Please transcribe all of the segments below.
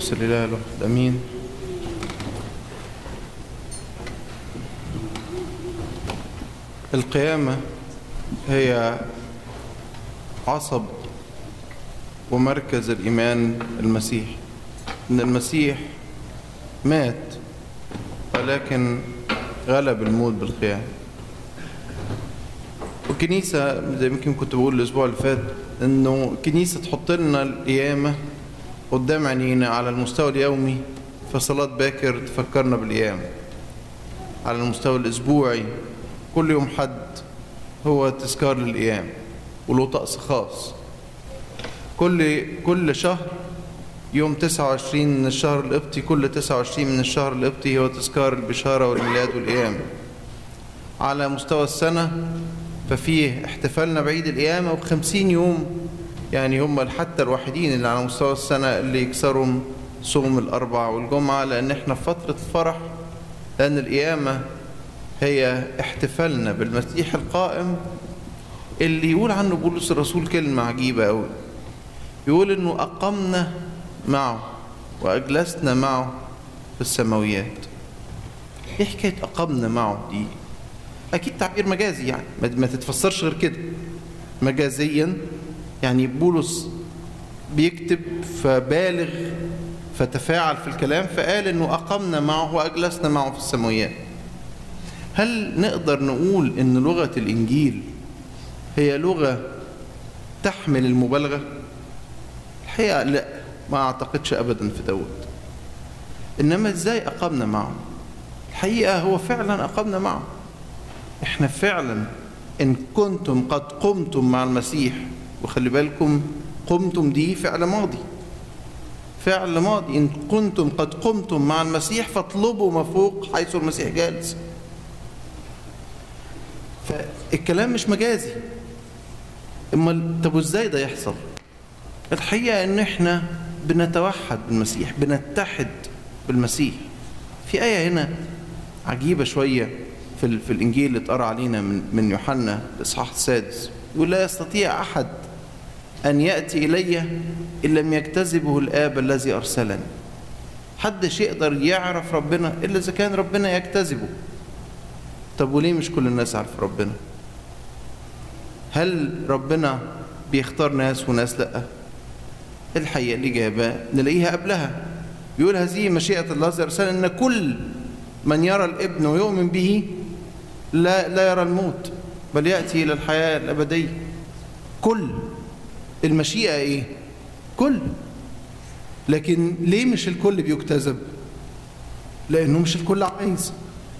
قدس الإله الواحد أمين القيامة هي عصب ومركز الإيمان المسيح إن المسيح مات ولكن غلب الموت بالقيامة والكنيسة زي ما يمكن كنت بقول الأسبوع اللي فات إنه الكنيسة تحط لنا القيامة قدام عينينا على المستوى اليومي فصلاة باكر تفكرنا بالقيامة على المستوى الأسبوعي كل يوم حد هو تذكار للقيامة وله طقس خاص كل كل شهر يوم 29 من الشهر القبطي كل 29 من الشهر القبطي هو تذكار البشارة والميلاد والقيامة على مستوى السنة ففيه احتفالنا بعيد القيامة وخمسين يوم يعني هم حتى الوحيدين اللي على مستوى السنة اللي يكسروا صوم الأربع والجمعة لأن احنا في فترة فرح لأن القيامة هي احتفالنا بالمسيح القائم اللي يقول عنه بولس الرسول كلمة عجيبة أوي يقول إنه أقمنا معه وأجلسنا معه في السماويات إيه حكاية أقمنا معه دي؟ أكيد تعبير مجازي يعني ما تتفسرش غير كده مجازيا يعني بولس بيكتب فبالغ فتفاعل في الكلام فقال انه اقمنا معه واجلسنا معه في السماويات هل نقدر نقول ان لغه الانجيل هي لغه تحمل المبالغه الحقيقه لا ما اعتقدش ابدا في دوت انما ازاي اقمنا معه الحقيقه هو فعلا اقمنا معه احنا فعلا ان كنتم قد قمتم مع المسيح وخلي بالكم قمتم دي فعل ماضي فعل ماضي إن كنتم قد قمتم مع المسيح فاطلبوا ما فوق حيث المسيح جالس فالكلام مش مجازي امال طب وازاي ده يحصل الحقيقه ان احنا بنتوحد بالمسيح بنتحد بالمسيح في ايه هنا عجيبه شويه في, في الانجيل اللي اتقرا علينا من من يوحنا الاصحاح السادس يقول لا يستطيع احد أن يأتي إلي إن لم يجتذبه الآب الذي أرسلني حدش يقدر يعرف ربنا إلا إذا كان ربنا يجتذبه طب وليه مش كل الناس عارف ربنا هل ربنا بيختار ناس وناس لأ الحقيقة الإجابة نلاقيها قبلها بيقول هذه مشيئة الله عز وجل أن كل من يرى الابن ويؤمن به لا, لا يرى الموت بل يأتي إلى الحياة الأبدية كل المشيئة إيه؟ كل لكن ليه مش الكل بيجتذب؟ لأنه مش الكل عايز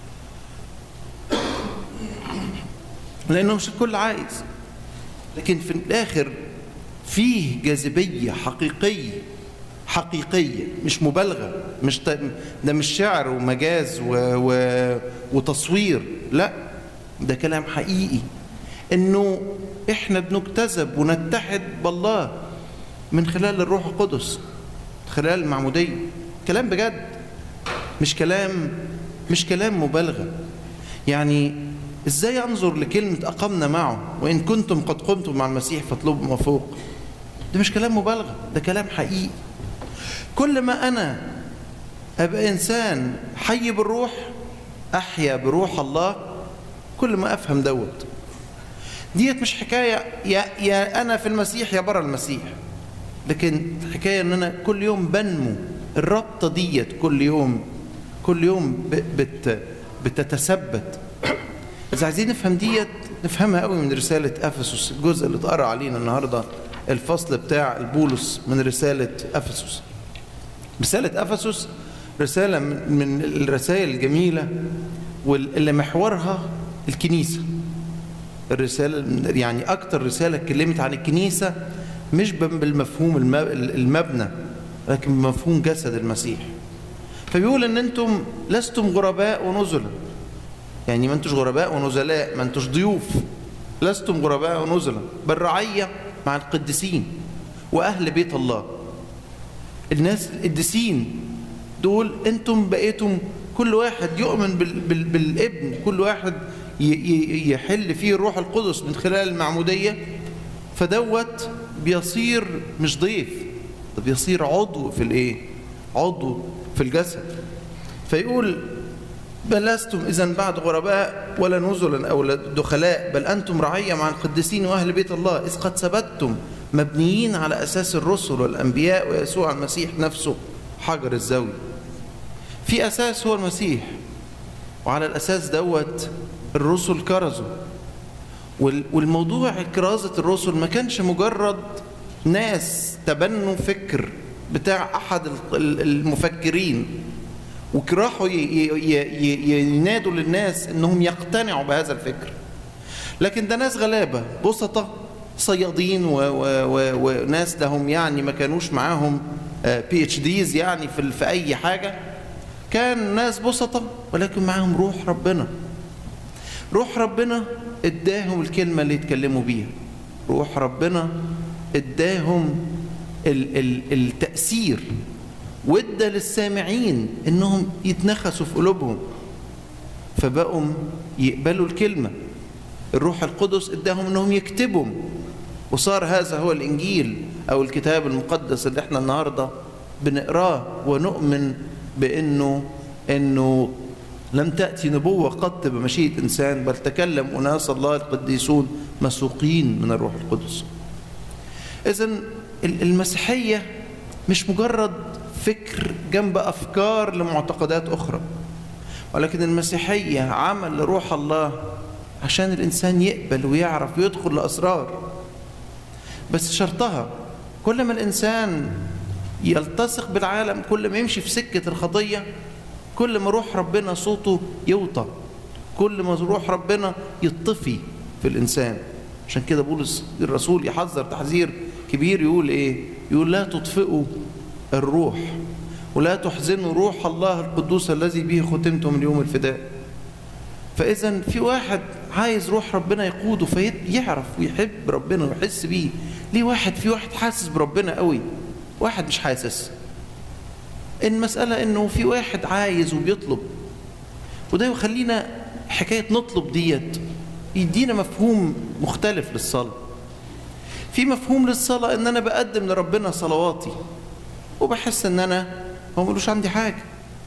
لأنه مش الكل عايز لكن في الآخر فيه جاذبية حقيقية حقيقية مش مبالغة مش ده مش شعر ومجاز و... و... وتصوير لا ده كلام حقيقي انه احنا بنجتذب ونتحد بالله من خلال الروح القدس خلال المعمودية كلام بجد مش كلام مش كلام مبالغة يعني ازاي انظر لكلمة اقمنا معه وان كنتم قد قمتم مع المسيح فاطلبوا ما فوق ده مش كلام مبالغة ده كلام حقيقي كل ما انا ابقى انسان حي بالروح احيا بروح الله كل ما افهم دوت ديت مش حكاية يا, يا أنا في المسيح يا برا المسيح لكن الحكاية أن أنا كل يوم بنمو الرابطة ديت كل يوم كل يوم بت بتتثبت إذا عايزين نفهم ديت نفهمها قوي من رسالة أفسس الجزء اللي اتقرا علينا النهاردة الفصل بتاع البولس من رسالة أفسس رسالة أفسس رسالة من الرسائل الجميلة واللي محورها الكنيسه الرسالة يعني أكتر رسالة اتكلمت عن الكنيسة مش بالمفهوم المبنى لكن بمفهوم جسد المسيح فبيقول ان انتم لستم غرباء ونزلا يعني ما انتوش غرباء ونزلاء ما انتوش ضيوف لستم غرباء ونزلا بل رعية مع القديسين وأهل بيت الله الناس القديسين دول انتم بقيتم كل واحد يؤمن بال بال بالابن كل واحد يحل فيه الروح القدس من خلال المعمودية فدوت بيصير مش ضيف ده بيصير عضو في الايه عضو في الجسد فيقول بل لستم إذا بعد غرباء ولا نزلا أو دخلاء بل أنتم رعية مع القديسين وأهل بيت الله إذ قد ثبتتم مبنيين على أساس الرسل والأنبياء ويسوع المسيح نفسه حجر الزاوية في أساس هو المسيح وعلى الأساس دوت الرسل كرزوا والموضوع كرازة الرسل ما كانش مجرد ناس تبنوا فكر بتاع أحد المفكرين وراحوا ينادوا للناس انهم يقتنعوا بهذا الفكر لكن ده ناس غلابه بسطه صيادين وناس لهم يعني ما كانوش معاهم بي اتش ديز يعني في, في اي حاجه كان ناس بسطه ولكن معاهم روح ربنا روح ربنا اداهم الكلمه اللي يتكلموا بيها روح ربنا اداهم التاثير وادى للسامعين انهم يتنخسوا في قلوبهم فبقوا يقبلوا الكلمه الروح القدس اداهم انهم يكتبوا وصار هذا هو الانجيل او الكتاب المقدس اللي احنا النهارده بنقراه ونؤمن بانه انه لم تاتي نبوه قط بمشيئه انسان بل تكلم اناس الله القديسون مسوقين من الروح القدس اذا المسيحيه مش مجرد فكر جنب افكار لمعتقدات اخرى ولكن المسيحيه عمل لروح الله عشان الانسان يقبل ويعرف ويدخل لاسرار بس شرطها كل ما الانسان يلتصق بالعالم كل ما يمشي في سكه الخطيه كل ما روح ربنا صوته يوطى كل ما روح ربنا يطفي في الانسان عشان كده بولس الرسول يحذر تحذير كبير يقول ايه يقول لا تطفئوا الروح ولا تحزنوا روح الله القدوس الذي به ختمتم اليوم الفداء فاذا في واحد عايز روح ربنا يقوده فيعرف ويحب ربنا ويحس بيه ليه واحد في واحد حاسس بربنا قوي واحد مش حاسس المسألة انه في واحد عايز وبيطلب وده يخلينا حكاية نطلب ديت يدينا مفهوم مختلف للصلاة في مفهوم للصلاة ان انا بقدم لربنا صلواتي وبحس ان انا هو ملوش عندي حاجة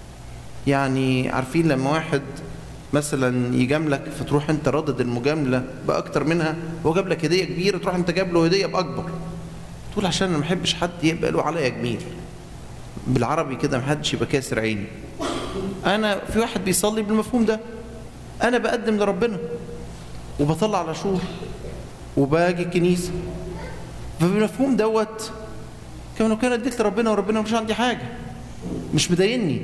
يعني عارفين لما واحد مثلا يجاملك فتروح انت ردد المجامله باكتر منها هو جاب لك هديه كبيره تروح انت جاب له هديه باكبر تقول عشان انا ما بحبش حد يبقى له عليا جميل بالعربي كده ما حدش يبقى كاسر عيني انا في واحد بيصلي بالمفهوم ده انا بقدم لربنا وبطلع على شهور وباجي الكنيسه فبالمفهوم دوت كما لو كان اديت لربنا وربنا مش عندي حاجه مش مضايقني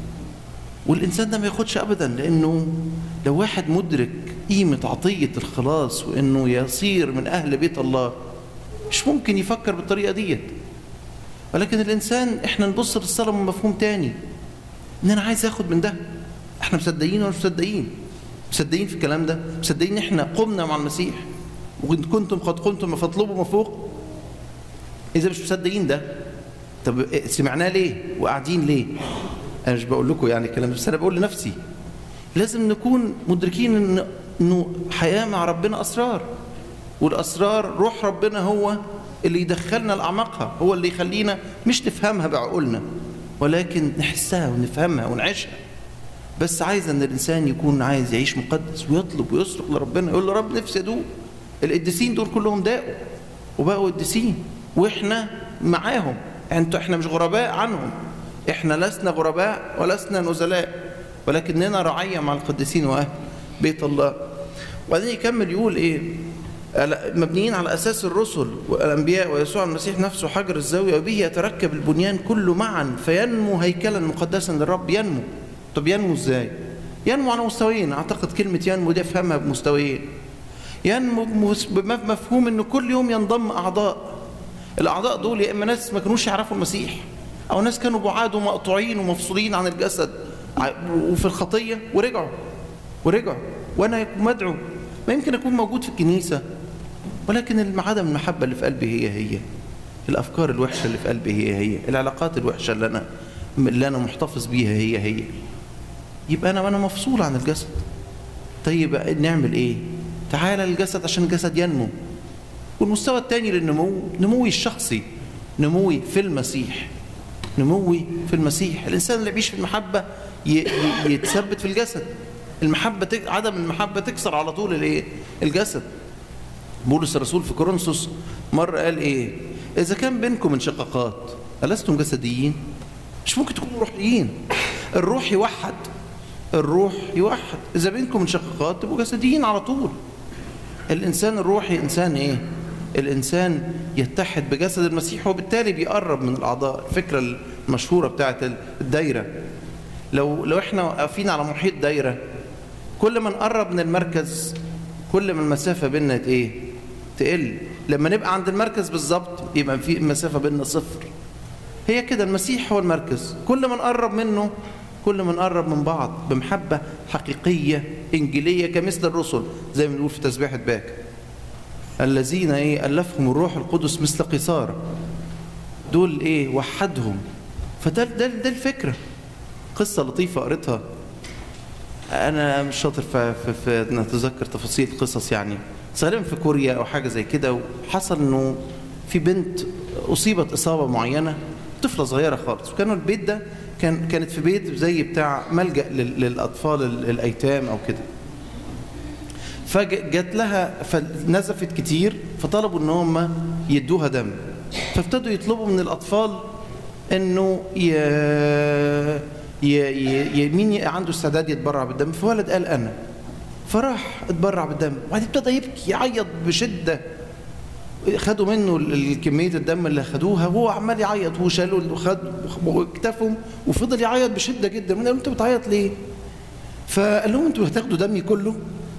والإنسان ده ما ياخدش أبدا لأنه لو واحد مدرك قيمة عطية الخلاص وإنه يصير من أهل بيت الله مش ممكن يفكر بالطريقة ديت ولكن الإنسان إحنا نبص للصلاة من مفهوم تاني إن أنا عايز آخد من ده إحنا مصدقين ولا مش مصدقين مصدقين في الكلام ده مصدقين إن إحنا قمنا مع المسيح وإن كنتم قد قمتم فاطلبوا ما فوق إذا مش مصدقين ده طب سمعناه ليه وقاعدين ليه انا مش بقول لكم يعني الكلام بس انا بقول لنفسي لازم نكون مدركين ان انه حياه مع ربنا اسرار والاسرار روح ربنا هو اللي يدخلنا لاعماقها هو اللي يخلينا مش نفهمها بعقولنا ولكن نحسها ونفهمها ونعيشها بس عايز ان الانسان يكون عايز يعيش مقدس ويطلب ويصرخ لربنا يقول له رب نفسي ادوق القديسين دول كلهم داقوا وبقوا قديسين واحنا معاهم انتوا احنا مش غرباء عنهم احنا لسنا غرباء ولسنا نزلاء ولكننا رعية مع القديسين وأهل بيت الله وبعدين يكمل يقول ايه مبنيين على أساس الرسل والأنبياء ويسوع المسيح نفسه حجر الزاوية وبه يتركب البنيان كله معا فينمو هيكلا مقدسا للرب ينمو طب ينمو ازاي ينمو على مستويين أعتقد كلمة ينمو دي أفهمها بمستويين ينمو بمفهوم أنه كل يوم ينضم أعضاء الأعضاء دول يا إما ناس ما كانوش يعرفوا المسيح أو ناس كانوا بعاد ومقطوعين ومفصولين عن الجسد وفي الخطية ورجعوا ورجعوا وأنا مدعو ما يمكن أكون موجود في الكنيسة ولكن عدم المحبة اللي في قلبي هي هي الأفكار الوحشة اللي في قلبي هي هي العلاقات الوحشة اللي أنا اللي أنا محتفظ بيها هي هي يبقى أنا وأنا مفصول عن الجسد طيب نعمل إيه؟ تعالى الجسد عشان الجسد ينمو والمستوى الثاني للنمو نموي الشخصي نموي في المسيح نموي في المسيح الانسان اللي بيعيش في المحبه يتثبت في الجسد المحبه تك... عدم المحبه تكسر على طول الايه الجسد بولس الرسول في كورنثوس مره قال ايه اذا كان بينكم انشقاقات ألستم جسديين مش ممكن تكونوا روحيين الروح يوحد الروح يوحد إذا بينكم انشقاقات تبقوا جسديين على طول الإنسان الروحي إنسان إيه؟ الإنسان يتحد بجسد المسيح وبالتالي بيقرب من الأعضاء الفكرة المشهورة بتاعت الدايرة لو لو احنا واقفين على محيط دايرة كل ما نقرب من المركز كل ما المسافة بيننا ايه؟ تقل لما نبقى عند المركز بالظبط يبقى في مسافة بيننا صفر هي كده المسيح هو المركز كل ما نقرب منه كل ما نقرب من بعض بمحبة حقيقية إنجيلية كمثل الرسل زي ما بنقول في تسبيحة باك الذين إيه ألفهم الروح القدس مثل قصارى دول إيه وحدهم فده ده, ده الفكرة قصة لطيفة قريتها أنا مش شاطر في, في, في أن أتذكر تفاصيل قصص يعني غالبا في كوريا أو حاجة زي كده وحصل إنه في بنت أصيبت إصابة معينة طفلة صغيرة خالص وكانوا البيت ده كان كانت في بيت زي بتاع ملجأ للأطفال الأيتام أو كده فجت لها فنزفت كتير فطلبوا ان هم يدوها دم فابتدوا يطلبوا من الاطفال انه ي... ي... ي... مين عنده استعداد يتبرع بالدم فولد قال انا فراح اتبرع بالدم وبعدين ابتدى يبكي يعيط بشده خدوا منه كميه الدم اللي خدوها وهو عمال يعيط وشالوا وخد واكتفهم وفضل يعيط بشده جدا قالوا انت بتعيط ليه؟ فقال لهم انتوا هتاخدوا دمي كله؟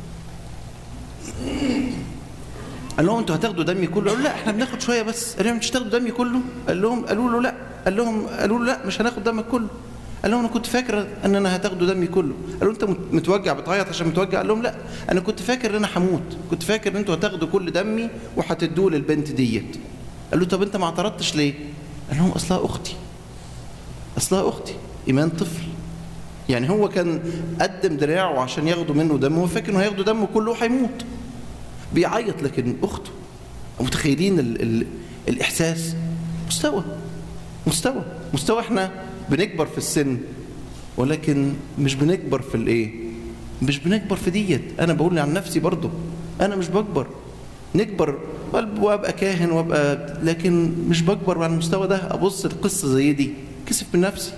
قال لهم انتوا هتاخدوا دمي كله؟ قالوا لا احنا بناخد شويه بس قال لهم مش هتاخدوا دمي كله؟ قال لهم قالوا له لا قال لهم قالوا له لا مش هناخد دمك كله قال لهم انا كنت فاكر ان انا هتاخدوا دمي كله قالوا انت متوجع بتعيط عشان متوجع قال لهم لا انا كنت فاكر ان انا هموت كنت فاكر ان انتوا هتاخدوا كل دمي وهتدوه للبنت ديت قال له طب انت ما اعترضتش ليه قال لهم اصلها اختي اصلها اختي ايمان طفل يعني هو كان قدم دراعه عشان ياخدوا منه دم هو فاكر انه هياخدوا دمه كله وهيموت بيعيط لكن اخته متخيلين ال ال الاحساس مستوى مستوى مستوى احنا بنكبر في السن ولكن مش بنكبر في الايه مش بنكبر في ديت انا بقول عن نفسي برضه انا مش بكبر نكبر وابقى كاهن وابقى لكن مش بكبر على المستوى ده ابص القصه زي دي كسف من نفسي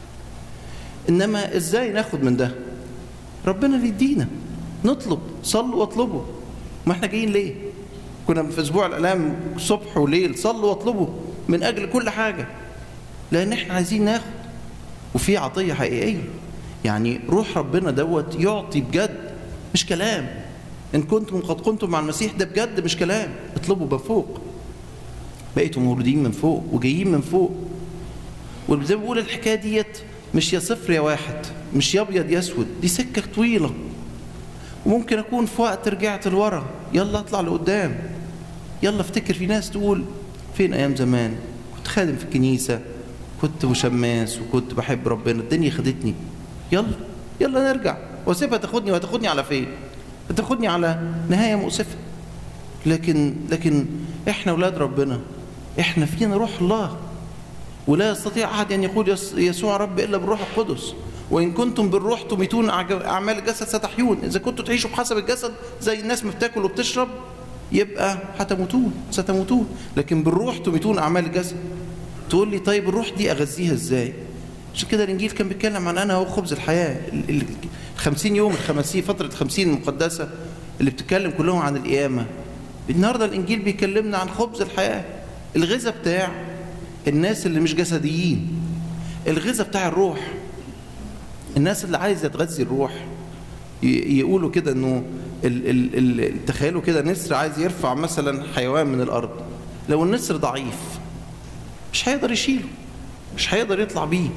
انما ازاي ناخد من ده ربنا اللي يدينا نطلب صلوا واطلبوا ما احنا جايين ليه كنا في اسبوع الالام صبح وليل صلوا واطلبوا من اجل كل حاجه لان احنا عايزين ناخد وفي عطيه حقيقيه يعني روح ربنا دوت يعطي بجد مش كلام ان كنتم قد كنتم مع المسيح ده بجد مش كلام اطلبوا بفوق بقيتوا موردين من فوق وجايين من فوق وزي ما بقول الحكايه ديت مش يا صفر يا واحد مش يا ابيض يا اسود دي سكه طويله وممكن اكون في وقت رجعت لورا يلا اطلع لقدام يلا افتكر في ناس تقول فين ايام زمان كنت خادم في الكنيسه كنت مشماس وكنت بحب ربنا الدنيا خدتني يلا يلا نرجع واسيبها تاخدني وهتاخدني على فين هتاخدني على نهايه مؤسفه لكن لكن احنا اولاد ربنا احنا فينا روح الله ولا يستطيع احد ان يقول يسوع رب الا بالروح القدس وان كنتم بالروح تميتون اعمال الجسد ستحيون اذا كنتم تعيشوا بحسب الجسد زي الناس ما بتاكل وبتشرب يبقى هتموتون ستموتون لكن بالروح تميتون اعمال الجسد تقول لي طيب الروح دي اغذيها ازاي عشان كده الانجيل كان بيتكلم عن انا هو خبز الحياه ال 50 يوم الخمسين فتره 50 المقدسه اللي بتتكلم كلهم عن القيامه النهارده الانجيل بيكلمنا عن خبز الحياه الغذاء بتاع الناس اللي مش جسديين الغذاء بتاع الروح الناس اللي عايزه تغذي الروح يقولوا كده انه ال ال ال تخيلوا كده نسر عايز يرفع مثلا حيوان من الارض لو النسر ضعيف مش هيقدر يشيله مش هيقدر يطلع بيه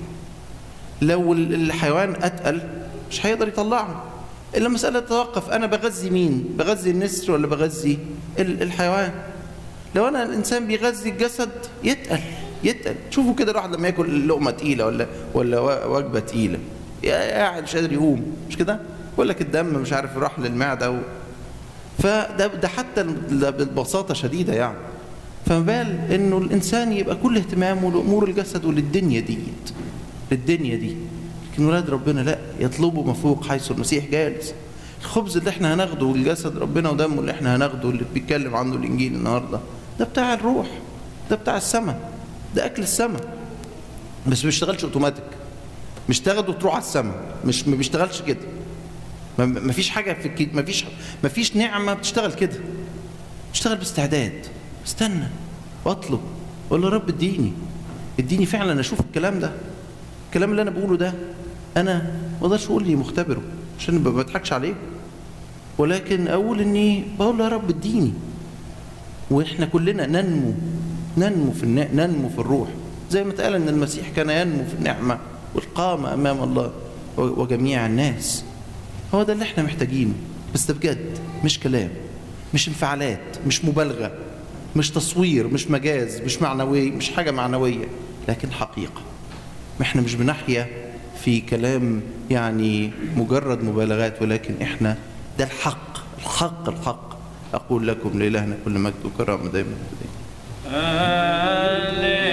لو الحيوان اتقل مش هيقدر يطلعه الا مساله تتوقف انا بغذي مين بغذي النسر ولا بغذي الحيوان لو انا الانسان بيغذي الجسد يتقل يتقل شوفوا كده الواحد لما ياكل لقمه تقيله ولا ولا وجبه تقيله قاعد مش قادر يقوم مش كده يقول لك الدم مش عارف راح للمعده و... فده ده حتى ببساطه شديده يعني فما بال انه الانسان يبقى كل اهتمامه لامور الجسد وللدنيا ديت للدنيا دي لكن ولاد ربنا لا يطلبوا ما فوق حيث المسيح جالس الخبز اللي احنا هناخده والجسد ربنا ودمه اللي احنا هناخده اللي بيتكلم عنه الانجيل النهارده ده بتاع الروح ده بتاع السماء ده اكل السماء بس ما بيشتغلش اوتوماتيك مش تاخده وتروح على السماء مش ما بيشتغلش كده ما- ما فيش حاجه في الك- ما فيش ما فيش نعمه بتشتغل كده اشتغل باستعداد استنى واطلب قول له يا رب اديني اديني فعلا اشوف الكلام ده الكلام اللي انا بقوله ده انا ما اقدرش اقول لي مختبره عشان ما بضحكش عليه ولكن اقول اني بقول له يا رب اديني واحنا كلنا ننمو ننمو في الن- ننمو في الروح زي ما اتقال ان المسيح كان ينمو في النعمه والقامه امام الله و- وجميع الناس هو ده اللي احنا محتاجينه بس ده بجد مش كلام مش انفعالات مش مبالغه مش تصوير مش مجاز مش معنوي مش حاجه معنويه لكن حقيقه ما احنا مش بنحيا في كلام يعني مجرد مبالغات ولكن احنا ده الحق الحق الحق اقول لكم لالهنا كل مجد وكرامه دائما أبداً. هللويا